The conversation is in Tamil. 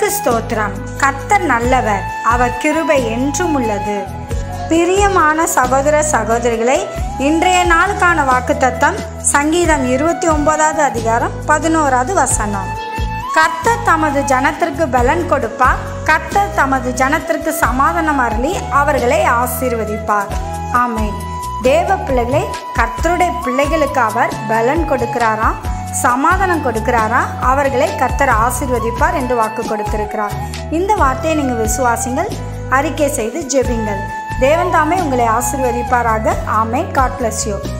ஸ்தோத்திரம் கர்த்தர் நல்லவர் அவர் கிருபை என்றும் உள்ளது பிரியமான சகோதர சகோதரிகளை இன்றைய நாளுக்கான வாக்குத்தத்தம் சங்கீதம் இருபத்தி ஒன்பதாவது அதிகாரம் பதினோராவது வசனம் கர்த்தர் தமது ஜனத்திற்கு பலன் கொடுப்பார் கர்த்தர் தமது ஜனத்திற்கு சமாதானம் அருளி அவர்களை ஆசீர்வதிப்பார் ஆமென் தேவ பிள்ளைகளை கர்த்தருடைய பிள்ளைகளுக்கு அவர் பலன் கொடுக்கிறாராம் சமாதானம் கொடுக்கிறாரா அவர்களை கர்த்தர் ஆசீர்வதிப்பார் என்று வாக்கு கொடுத்திருக்கிறார் இந்த வார்த்தையை நீங்கள் விசுவாசிங்கள் அறிக்கை செய்து ஜெபிங்கள் தேவன் தாமே உங்களை ஆசீர்வதிப்பாராக ஆமே காட் பிளஸ் யூ